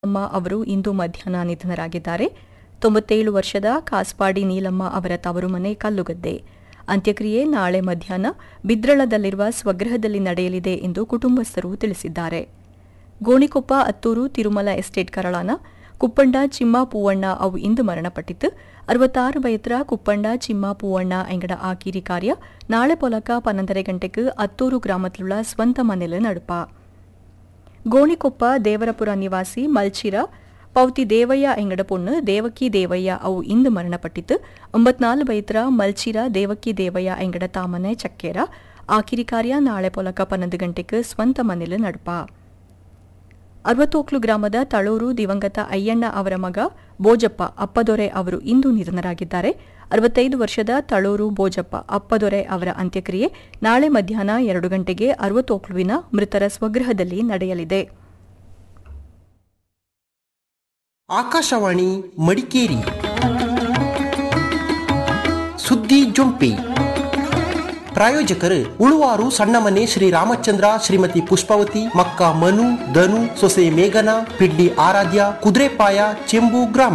ಅಮ್ಮ ಅವರು ಇಂದು ಮಧ್ಯಾಹ್ನ ನಿಧನರಾಗಿದ್ದಾರೆ ತೊಂಬತ್ತೇಳು ವರ್ಷದ ಕಾಸ್ಪಾಡಿ ನೀಲಮ್ಮ ಅವರ ತವರು ಮನೆ ಕಲ್ಲುಗದ್ದೆ ಅಂತ್ಯಕ್ರಿಯೆ ನಾಳೆ ಮಧ್ಯಾಹ್ನ ಬಿದ್ರಳದಲ್ಲಿರುವ ಸ್ವಗೃಹದಲ್ಲಿ ನಡೆಯಲಿದೆ ಎಂದು ಕುಟುಂಬಸ್ಥರು ತಿಳಿಸಿದ್ದಾರೆ ಗೋಣಿಕೊಪ್ಪ ಅತ್ತೂರು ತಿರುಮಲ ಎಸ್ಟೇಟ್ ಕರಳಾನ ಕುಪ್ಪಂಡ ಚಿಮ್ಮ ಪೂವಣ್ಣ ಅವು ಇಂದು ಮರಣಪಟ್ಟಿದ್ದು ಅರವತ್ತಾರು ಬಯತ್ರ ಕುಪ್ಪಂಡ ಚಿಮ್ಮ ಪೂವಣ್ಣ ಎಂಗಡ ಆಕಿರಿ ಕಾರ್ಯ ನಾಳೆ ಪೊಲಕ ಪನ್ನೊಂದரை ಗಂಟೆಗೆ ಅತ್ತೂರು ಗ್ರಾಮത്തിലുള്ള ಸ್ವಂತ ಮನೆಲು ನಡುಪ ಗೋಣಿಕೊಪ್ಪ ದೇವರಪುರ ನಿವಾಸಿ ಮಲ್ಚಿರ ಪೌತಿ ದೇವಯ್ಯ ಎಂಗಡ ಪೊಣ್ಣು ದೇವಕಿ ದೇವಯ್ಯ ಅವು ಇಂದು ಮರಣಪಟ್ಟಿದ್ದು ಒಂಬತ್ನಾಲು ಬೈತ್ರ ಮಲ್ಚಿರ ದೇವಕಿ ದೇವಯ್ಯ ಎಂಗಡ ತಾಮನೆ ಚಕ್ಕೇರ ಆಕಿರಿ ಕಾರ್ಯ ನಾಳೆ ಪೊಲಕ ಪನ್ನೊಂದು ಗಂಟೆಗೆ ಸ್ವಂತ ಮನೆಲು ನಡುಪ ಅರವತ್ತೋಕ್ಲು ಗ್ರಾಮದ ತಳೂರು ದಿವಂಗತ ಅಯ್ಯಣ್ಣ ಅವರ ಮಗ ಬೋಜಪ್ಪ ಅಪ್ಪದೊರೆ ಅವರು ಇಂದು ನಿಧನರಾಗಿದ್ದಾರೆ ಅರವತ್ತೈದು ವರ್ಷದ ತಳೂರು ಬೋಜಪ್ಪ ಅಪ್ಪದೊರೆ ಅವರ ಅಂತ್ಯಕ್ರಿಯೆ ನಾಳೆ ಮಧ್ಯಾಹ್ನ ಎರಡು ಗಂಟೆಗೆ ಅರವತ್ತೋಕ್ಲುವಿನ ಮೃತರ ಸ್ವಗೃಹದಲ್ಲಿ ನಡೆಯಲಿದೆ ಆಕಾಶವಾಣಿ ಮಡಿಕೇರಿ ಸುದ್ದಿ ಜೊಂಪಿ ಪ್ರಾಯೋಜಕರು ಉಳುವಾರು ಸಣ್ಣಮನೆ ಶ್ರೀ ರಾಮಚಂದ್ರ ಶ್ರೀಮತಿ ಪುಷ್ಪಾವತಿ ಮಕ್ಕ ಮನು ಧನು ಸೊಸೆ ಮೇಘನ ಪಿಡ್ಲಿ ಆರಾಧ್ಯ ಕುದುರೆಪಾಯ ಚೆಂಬು ಗ್ರಾಮ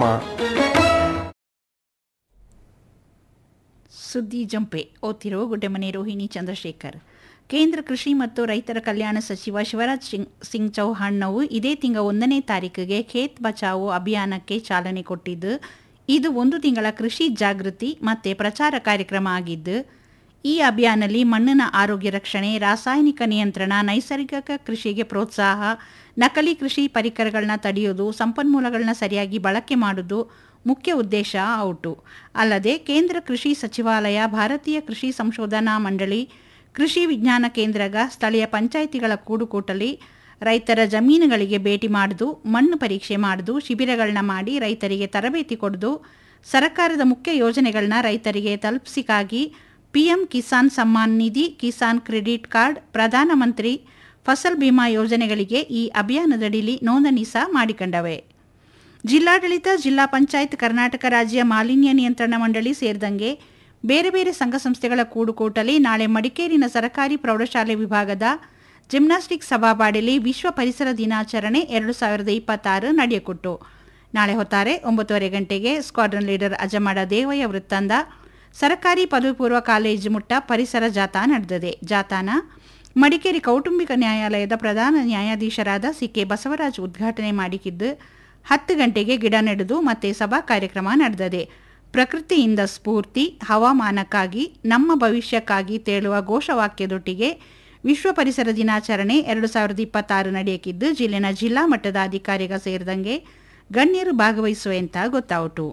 ಸುದ್ದಿ ಜಂಪೆ ಓದ್ತಿರುವ ಗುಡ್ಡೆಮನೆ ರೋಹಿಣಿ ಚಂದ್ರಶೇಖರ್ ಕೇಂದ್ರ ಕೃಷಿ ಮತ್ತು ರೈತರ ಕಲ್ಯಾಣ ಸಚಿವ ಶಿವರಾಜ್ ಸಿಂಗ್ ಸಿಂಗ್ ಚೌಹಾಣ್ ನಾವು ಇದೇ ತಿಂಗಳ ಒಂದನೇ ತಾರೀಕಿಗೆ ಖೇತ್ ಬಚಾವೋ ಅಭಿಯಾನಕ್ಕೆ ಚಾಲನೆ ಕೊಟ್ಟಿದ್ದು ಇದು ಒಂದು ತಿಂಗಳ ಕೃಷಿ ಜಾಗೃತಿ ಮತ್ತು ಪ್ರಚಾರ ಕಾರ್ಯಕ್ರಮ ಆಗಿದ್ದು ಈ ಅಭಿಯಾನದಲ್ಲಿ ಮಣ್ಣಿನ ಆರೋಗ್ಯ ರಕ್ಷಣೆ ರಾಸಾಯನಿಕ ನಿಯಂತ್ರಣ ನೈಸರ್ಗಿಕ ಕೃಷಿಗೆ ಪ್ರೋತ್ಸಾಹ ನಕಲಿ ಕೃಷಿ ಪರಿಕರಗಳನ್ನ ತಡೆಯೋದು ಸಂಪನ್ಮೂಲಗಳನ್ನ ಸರಿಯಾಗಿ ಬಳಕೆ ಮಾಡೋದು ಮುಖ್ಯ ಉದ್ದೇಶ ಔಟು ಅಲ್ಲದೆ ಕೇಂದ್ರ ಕೃಷಿ ಸಚಿವಾಲಯ ಭಾರತೀಯ ಕೃಷಿ ಸಂಶೋಧನಾ ಮಂಡಳಿ ಕೃಷಿ ವಿಜ್ಞಾನ ಕೇಂದ್ರಗ ಸ್ಥಳೀಯ ಪಂಚಾಯಿತಿಗಳ ಕೂಡುಕೂಟಲಿ ರೈತರ ಜಮೀನುಗಳಿಗೆ ಭೇಟಿ ಮಾಡುದು ಮಣ್ಣು ಪರೀಕ್ಷೆ ಮಾಡುದು ಶಿಬಿರಗಳನ್ನ ಮಾಡಿ ರೈತರಿಗೆ ತರಬೇತಿ ಕೊಡುದು ಸರ್ಕಾರದ ಮುಖ್ಯ ಯೋಜನೆಗಳನ್ನ ರೈತರಿಗೆ ತಲುಪಿಸಿಕಾಗಿ PM Kisan Samman Nidhi Kisan credit card Pradhanmantri Fasal Bima ಯೋಜನೆಗಳಿಗೆ ಈ ಅಭಿಯಾನದಡಿಲಿ ನೋಂದಣಿ ಸಹ ಮಾಡಿಕೊಂಡವೆ ಜಿಲ್ಲಾಡಳಿತ ಜಿಲ್ಲಾ ಪಂಚಾಯತ್ ಕರ್ನಾಟಕ ರಾಜ್ಯ ಮಾಲಿನ್ಯ ನಿಯಂತ್ರಣ ಮಂಡಳಿ ಸೇರಿದಂಗೆ ಬೇರೆ ಬೇರೆ ಸಂಘ ಸಂಸ್ಥೆಗಳ ಕೂಡುಕೂಟಲಿ ನಾಳೆ ಮಡಿಕೇರಿನ ಸರಕಾರಿ ಪ್ರೌಢಶಾಲೆ ವಿಭಾಗದ ಜಿಮ್ನಾಸ್ಟಿಕ್ ಸಭಾಬಾಡಿಲಿ ವಿಶ್ವ ಪರಿಸರ ದಿನಾಚರಣೆ ಎರಡು ಸಾವಿರದ ಇಪ್ಪತ್ತಾರು ನಡೆಯಕೊಟ್ಟು ನಾಳೆ ಹೊತ್ತಾರೆ ಒಂಬತ್ತುವರೆ ಗಂಟೆಗೆ ಸ್ಕ್ವಾಡ್ರನ್ ಲೀಡರ್ ಅಜಮಾಡ ದೇವಯ್ಯ ವೃತ್ತಂದ ಸರಕಾರಿ ಪದವಿ ಪೂರ್ವ ಕಾಲೇಜು ಮುಟ್ಟ ಪರಿಸರ ಜಾಥಾ ನಡೆದಿದೆ ಜಾಥಾನ ಮಡಿಕೇರಿ ಕೌಟುಂಬಿಕ ನ್ಯಾಯಾಲಯದ ಪ್ರಧಾನ ನ್ಯಾಯಾಧೀಶರಾದ ಸಿ ಕೆ ಬಸವರಾಜ್ ಉದ್ಘಾಟನೆ ಮಾಡಿಕಿದ್ದು ಹತ್ತು ಗಂಟೆಗೆ ಗಿಡ ನೆಡೆದು ಮತ್ತೆ ಸಭಾ ಕಾರ್ಯಕ್ರಮ ನಡೆದಿದೆ ಪ್ರಕೃತಿಯಿಂದ ಸ್ಫೂರ್ತಿ ಹವಾಮಾನಕ್ಕಾಗಿ ನಮ್ಮ ಭವಿಷ್ಯಕ್ಕಾಗಿ ತೇಳುವ ಘೋಷವಾಕ್ಯದೊಟ್ಟಿಗೆ ವಿಶ್ವ ಪರಿಸರ ದಿನಾಚರಣೆ ಎರಡು ಸಾವಿರದ ಇಪ್ಪತ್ತಾರು ನಡೆಯಕ್ಕಿದ್ದು ಜಿಲ್ಲೆನ ಜಿಲ್ಲಾ ಮಟ್ಟದ ಅಧಿಕಾರಿಗ ಸೇರಿದಂಗೆ ಗಣ್ಯರು ಭಾಗವಹಿಸುವೆ ಅಂತ ಗೊತ್ತಾಯಿತು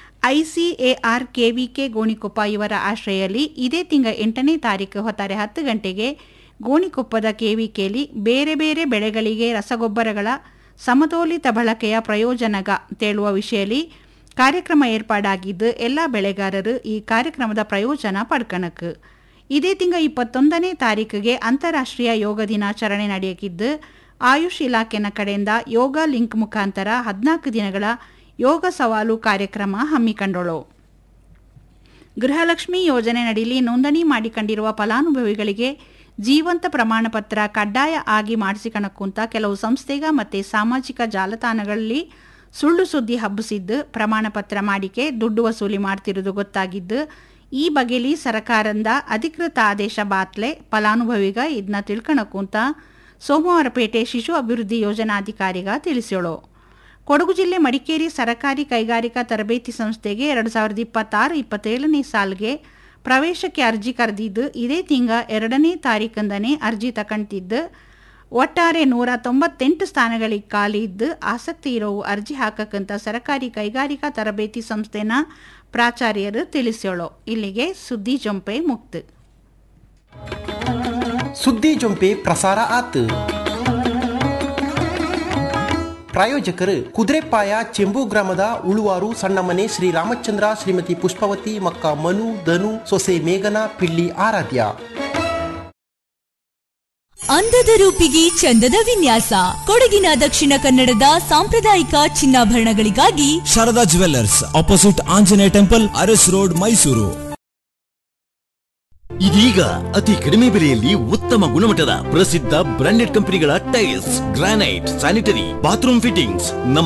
ಐಸಿಎಆರ್ ಕೆವಿಕೆ ಗೋಣಿಕೊಪ್ಪ ಇವರ ಆಶ್ರಯಲ್ಲಿ ಇದೇ ತಿಂಗ ಎಂಟನೇ ತಾರೀಕು ಹೊತ್ತಾರೆ ಹತ್ತು ಗಂಟೆಗೆ ಗೋಣಿಕೊಪ್ಪದ ಕೆವಿಕೆಯಲ್ಲಿ ಬೇರೆ ಬೇರೆ ಬೆಳೆಗಳಿಗೆ ರಸಗೊಬ್ಬರಗಳ ಸಮತೋಲಿತ ಬಳಕೆಯ ಪ್ರಯೋಜನಗ ತೇಳುವ ವಿಷಯದಲ್ಲಿ ಕಾರ್ಯಕ್ರಮ ಏರ್ಪಾಡಾಗಿದ್ದು ಎಲ್ಲ ಬೆಳೆಗಾರರು ಈ ಕಾರ್ಯಕ್ರಮದ ಪ್ರಯೋಜನ ಪಡ್ಕಣಕ್ ಇದೇ ತಿಂಗ ಇಪ್ಪತ್ತೊಂದನೇ ತಾರೀಕಿಗೆ ಅಂತಾರಾಷ್ಟ್ರೀಯ ಯೋಗ ದಿನಾಚರಣೆ ನಡೆಯಕ್ಕಿದ್ದು ಆಯುಷ್ ಇಲಾಖೆನ ಕಡೆಯಿಂದ ಯೋಗ ಲಿಂಕ್ ಮುಖಾಂತರ ಹದಿನಾಲ್ಕು ದಿನಗಳ ಯೋಗ ಸವಾಲು ಕಾರ್ಯಕ್ರಮ ಹಮ್ಮಿಕೊಂಡಳು ಗೃಹಲಕ್ಷ್ಮಿ ಯೋಜನೆ ನಡೀಲಿ ನೋಂದಣಿ ಮಾಡಿಕೊಂಡಿರುವ ಫಲಾನುಭವಿಗಳಿಗೆ ಜೀವಂತ ಪ್ರಮಾಣಪತ್ರ ಕಡ್ಡಾಯ ಆಗಿ ಮಾಡಿಸಿಕಣಕ್ಕಂತ ಕೆಲವು ಸಂಸ್ಥೆಗ ಮತ್ತು ಸಾಮಾಜಿಕ ಜಾಲತಾಣಗಳಲ್ಲಿ ಸುಳ್ಳು ಸುದ್ದಿ ಹಬ್ಬಿಸಿದ್ದು ಪ್ರಮಾಣಪತ್ರ ಮಾಡಿಕೆ ದುಡ್ಡು ವಸೂಲಿ ಮಾಡ್ತಿರೋದು ಗೊತ್ತಾಗಿದ್ದು ಈ ಬಗೆಲಿ ಸರಕಾರದ ಅಧಿಕೃತ ಆದೇಶ ಬಾತ್ಲೆ ಫಲಾನುಭವಿಗ ಇದನ್ನ ತಿಳ್ಕಣಕ್ಕಂತ ಸೋಮವಾರಪೇಟೆ ಶಿಶು ಅಭಿವೃದ್ಧಿ ಯೋಜನಾಧಿಕಾರಿಗ ತಿಳಿಸೋಳು ಕೊಡಗು ಜಿಲ್ಲೆ ಮಡಿಕೇರಿ ಸರಕಾರಿ ಕೈಗಾರಿಕಾ ತರಬೇತಿ ಸಂಸ್ಥೆಗೆ ಎರಡು ಸಾವಿರದ ಇಪ್ಪತ್ತಾರು ಇಪ್ಪತ್ತೇಳನೇ ಸಾಲಿಗೆ ಪ್ರವೇಶಕ್ಕೆ ಅರ್ಜಿ ಕರೆದಿದ್ದು ಇದೇ ತಿಂಗ ಎರಡನೇ ತಾರೀಕಂದನೇ ಅರ್ಜಿ ತಗೊಂತಿದ್ದು ಒಟ್ಟಾರೆ ನೂರ ತೊಂಬತ್ತೆಂಟು ಸ್ಥಾನಗಳಿಗೆ ಖಾಲಿ ಇದ್ದು ಆಸಕ್ತಿ ಇರೋವು ಅರ್ಜಿ ಹಾಕಕ್ಕಂತ ಸರಕಾರಿ ಕೈಗಾರಿಕಾ ತರಬೇತಿ ಸಂಸ್ಥೆನ ಪ್ರಾಚಾರ್ಯರು ತಿಳಿಸೋಳು ಇಲ್ಲಿಗೆ ಸುದ್ದಿ ಜೊಂಪೆ ಮುಕ್ತ ಸುದ್ದಿ ಜೊಂಪೆ ಪ್ರಸಾರ ಆತು ಪ್ರಾಯೋಜಕರು ಕುದುರೆಪಾಯ ಚೆಂಬು ಗ್ರಾಮದ ಉಳುವಾರು ಸಣ್ಣಮನೆ ಶ್ರೀ ರಾಮಚಂದ್ರ ಶ್ರೀಮತಿ ಪುಷ್ಪಾವತಿ ಮಕ್ಕ ಮನು ಧನು ಸೊಸೆ ಮೇಘನ ಪಿಳ್ಳಿ ಆರಾಧ್ಯ ಅಂದದ ರೂಪಿಗೆ ಚಂದದ ವಿನ್ಯಾಸ ಕೊಡಗಿನ ದಕ್ಷಿಣ ಕನ್ನಡದ ಸಾಂಪ್ರದಾಯಿಕ ಚಿನ್ನಾಭರಣಗಳಿಗಾಗಿ Sharada jewellers opposite Anjaneya temple Aras road Mysuru ಇದೀಗ ಅತಿ ಕಡಿಮೆ ಬೆಲೆಯಲ್ಲಿ ಉತ್ತಮ ಗುಣಮಟ್ಟದ ಪ್ರಸಿದ್ಧ ಬ್ರಾಂಡೆಡ್ ಕಂಪನಿಗಳ tiles granite sanitary bathroom fittings ನಮ್ಮ